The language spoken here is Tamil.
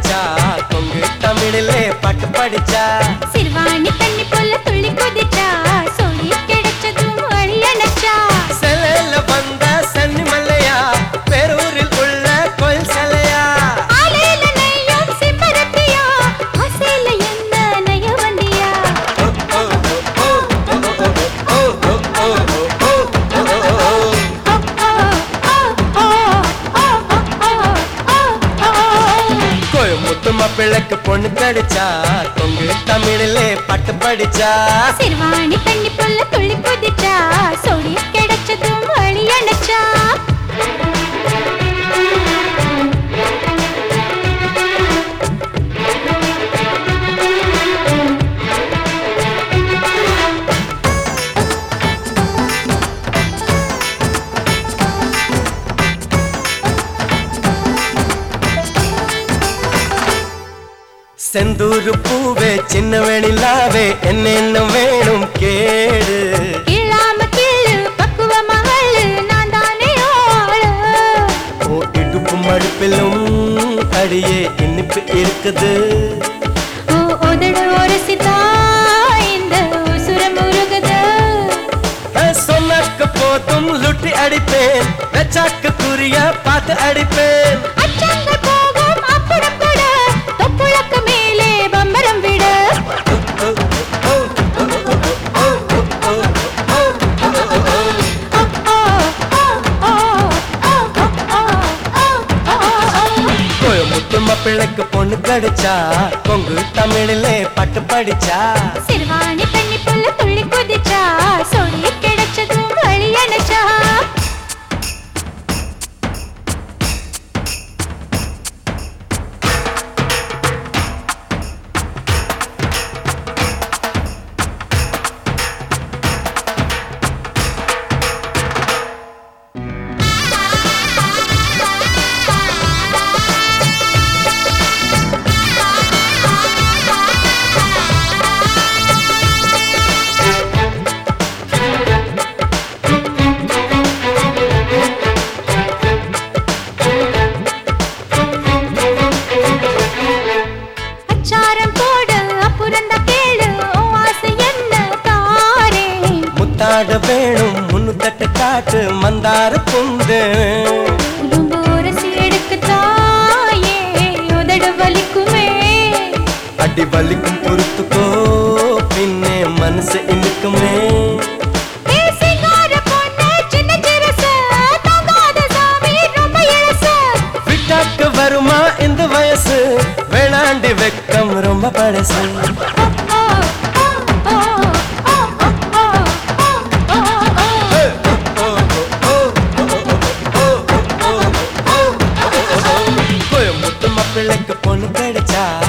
படிச்சா கொங்கு தமிழிலே பாட்டு படிச்சா சிறுவாணி தண்ணி போல துள்ளி குதிச்சா சொல்லி கிடைச்சதும் வழி அணைச்சா செலையில வந்த சன்னி மல்லையா பேரூரில் உள்ள கோயில் சிலையா ஆலையில நெய்யும் சிப்பரப்பியா ஆசையில என்ன நெய்ய வண்டியா ஓ, ஓ, ஓ, ஓ, ஓ, ஓ, ஓ, ஓ, ஓ. கோயமுத்து மாப்பிள்ளைக்கு பொண்ணு கிடைச்சா கொங்கு தமிழிலே பாட்டு படிச்சா சிறுவாணி தண்ணி போல துள்ளி குதிச்சா சொல்லி கிடைச்சதும் வழி அணைச்சா செந்தூரு பூவே சின்ன வெணிலாவே என்னென்ன வேணும் கேடு இல்லாம கிள்ளு பக்குவ மகளு நான் தானே ஆளு ஓ இடுப்பு மடுப்பிலும் அடியே இனிப்பு இருக்குது ஓ உதடு உரசிதா இந்த உசுரம் உருகுது நான் சொன்னாக்க போதும் லுட்டி அடிப்பேன் வெச்சாக்க குறிய பார்த்து அடிப்பேன் அச்சங்கள் போகும் அப்புறம் கூட தொப்புளக்கு மேலே பம்பரம் விடு ஓ, ஓ, ஓ, ஓ, ஓ, ஓ, ஓ, ஓ, ஓ. கோயமுத்து மாப்பிள்ளைக்கு பொண்ணு கிடைச்சா கொங்கு தமிழிலே பாட்டு படிச்சா சிறுவாணி தண்ணி புல்ல துள்ளி குதிச்சா சொல்லி கிடைச்சதும் வழி அணைச்சா அச்சாரம் போடு அப்புறந்த கேளு உன் ஆசை என்ன தாரே முத்தாட வேணும் முன்னு தட்டு காட்டு மந்தார புந்து உடம்பு உரசி எடுக்க தாயே உதடு வலிக்குமே அடி வலிக்கும் பொறுத்துக்கோ பின்னே மனசு இனிக்குமே பேசிக்கார பொண்ணு சின்ன சிறுசு தங்காத சாமி ரொம்ப இளசு விட்டாக்கு வருமா இந்த வயசு வேணாண்டி வெக்கம் ரொம்ப பழசு ஓ, ஓ, ஓ, ஓ, ஓ, ஓ, ஓ, ஓ, ஓ. கோயமுத்து மாப்பிள்ளைக்கு பொண்ணு கிடைச்சா